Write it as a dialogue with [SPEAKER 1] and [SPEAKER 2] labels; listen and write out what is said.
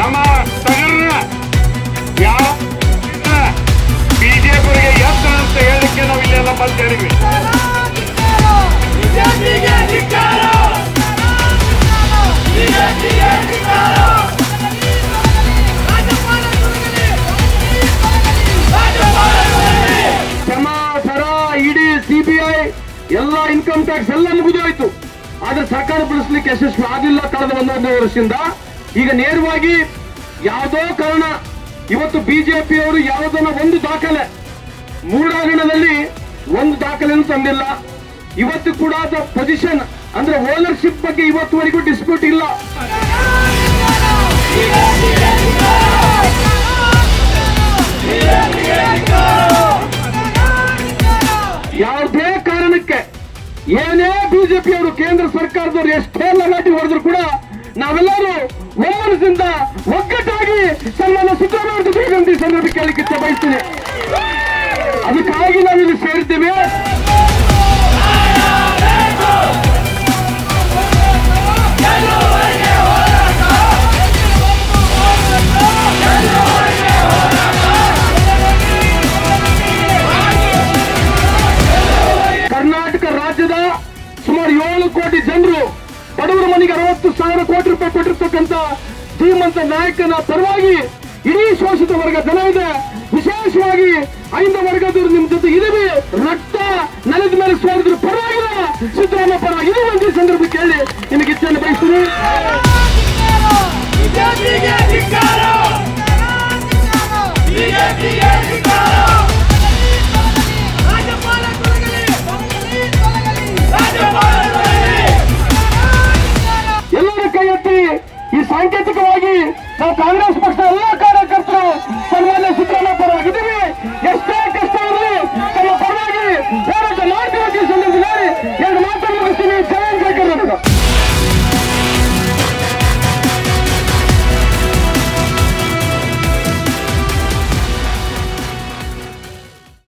[SPEAKER 1] ನಮ್ಮ ತಗರ ಯಾವ ಬಿಜೆಪಿಯವರಿಗೆ ಎತ್ತ ಅಂತ ಹೇಳಲಿಕ್ಕೆ ನಾವು ಇಲ್ಲೆಲ್ಲ ಬಂದಿದ್ದೀವಿ
[SPEAKER 2] ಕ್ಷಮಾ ಪರ ಇಡಿ ಸಿಬಿಐ ಎಲ್ಲ ಇನ್ಕಮ್ ಟ್ಯಾಕ್ಸ್ ಎಲ್ಲ ಮುಗಿದೋಯ್ತು ಆದ್ರೆ ಸರ್ಕಾರ ಬಿಡಿಸ್ಲಿಕ್ಕೆ ಯಶಸ್ವಿ ಆಗಲಿಲ್ಲ ಕಳೆದ ಒಂದೊಂದು ವರ್ಷದಿಂದ ಈಗ ನೇರವಾಗಿ ಯಾವುದೋ ಕಾರಣ ಇವತ್ತು ಬಿಜೆಪಿಯವರು ಯಾವುದನ್ನ ಒಂದು ದಾಖಲೆ ಮೂಡಾಗಣದಲ್ಲಿ ಒಂದು ದಾಖಲೆಯನ್ನು ತಂದಿಲ್ಲ ಇವತ್ತು ಕೂಡ ಪೊಸಿಷನ್ ಅಂದ್ರೆ ಓನರ್ಶಿಪ್ ಬಗ್ಗೆ ಇವತ್ತುವರೆಗೂ ಡಿಸ್ಪ್ಯೂಟ್ ಇಲ್ಲ ಯಾವುದೇ ಕಾರಣಕ್ಕೆ ಏನೇ ಬಿಜೆಪಿಯವರು ಕೇಂದ್ರ ಸರ್ಕಾರದವರು ಎಷ್ಟೇ ಲಗಾಟಿ ಹೊಡೆದ್ರು ಕೂಡ ನಾವೆಲ್ಲರೂ ಒಮ್ಮನದಿಂದ ಒಗ್ಗಟ್ಟಾಗಿ ಸನ್ಮಾನ ಸಿದ್ದರಾಮಯ್ಯ ಜೊತೆ ವಿನಂತಿ ಸಂದರ್ಭ ಕೇಳಲಿಕ್ಕೆ ಬಯಸ್ತೀನಿ ಅದಕ್ಕಾಗಿ ನಾವಿಲ್ಲಿ ಸೇರಿದ್ದೇವೆ ಕರ್ನಾಟಕ ರಾಜ್ಯದ ಸುಮಾರು ಏಳು ಕೋಟಿ ಜನರು ಬಡವರ ಮನೆಗೆ ಅರವತ್ತು ಸಾವಿರ ಕೋಟಿ ರೂಪಾಯಿ ಕೊಟ್ಟಿರ್ತಕ್ಕಂಥ ಶ್ರೀಮಂತ ನಾಯಕನ ಪರವಾಗಿ ಇಡೀ ಶೋಷಿತ ವರ್ಗ ಜನ ಇದೆ ವಿಶೇಷವಾಗಿ ಐಂದ ವರ್ಗದವರು ನಿಮ್ ಜೊತೆ ಇದೀವಿ ರಕ್ತ ನೆಲದ ಮೇಲೆ ಸೋರಿದ್ರು ಪರವಾಗಿಲ್ಲ ಸಿದ್ದರಾಮಯ್ಯ ಪರವಾಗಿ ಇದು ಒಂದು ಸಂದರ್ಭ ಕೇಳಿ ನಿಮಗೆ ಇಚ್ಛೆಯನ್ನು ಬಯಸ್ತೀನಿ ಎಲ್ಲರ ಕೈ ಎತ್ತಿ ಈ ಸಾಂಕೇತಿಕವಾಗಿ ನಾವು ಕಾಂಗ್ರೆಸ್ ಪಕ್ಷದ ಎಲ್ಲ ಕಾರ್ಯಕರ್ತರು ಸನ್ಮಾನ್ಯ ಸಿದ್ದರಾಮಯ್ಯ ಪರವಾಗಿದ್ದೀವಿ ಎಷ್ಟೇ